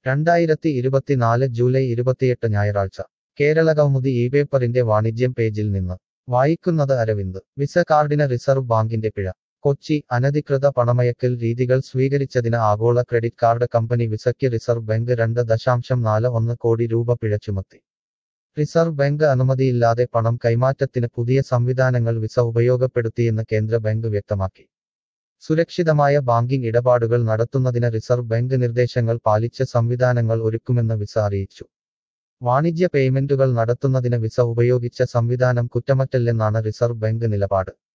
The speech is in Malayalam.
രണ്ടായിരത്തി ഇരുപത്തിനാല് ജൂലൈ ഇരുപത്തിയെട്ട് ഞായറാഴ്ച കേരള കൗമുദി ഈ പേപ്പറിന്റെ വാണിജ്യം പേജിൽ നിന്ന് വായിക്കുന്നത് അരവിന്ദ് വിസ കാർഡിന് റിസർവ് ബാങ്കിന്റെ പിഴ കൊച്ചി അനധികൃത പണമയക്കൽ രീതികൾ സ്വീകരിച്ചതിന് ആഗോള ക്രെഡിറ്റ് കാർഡ് കമ്പനി വിസയ്ക്ക് റിസർവ് ബാങ്ക് രണ്ട് ദശാംശം നാല് ഒന്ന് കോടി രൂപ പിഴ ചുമത്തി റിസർവ് ബാങ്ക് അനുമതിയില്ലാതെ പണം കൈമാറ്റത്തിന് പുതിയ സംവിധാനങ്ങൾ വിസ ഉപയോഗപ്പെടുത്തിയെന്ന് കേന്ദ്ര ബാങ്ക് വ്യക്തമാക്കി സുരക്ഷിതമായ ബാങ്കിംഗ് ഇടപാടുകൾ നടത്തുന്നതിന് റിസർവ് ബാങ്ക് നിർദ്ദേശങ്ങൾ പാലിച്ച് സംവിധാനങ്ങൾ ഒരുക്കുമെന്ന് വിസ അറിയിച്ചു വാണിജ്യ പേയ്മെന്റുകൾ നടത്തുന്നതിന് വിസ ഉപയോഗിച്ച സംവിധാനം കുറ്റമറ്റല്ലെന്നാണ് റിസർവ് ബാങ്ക് നിലപാട്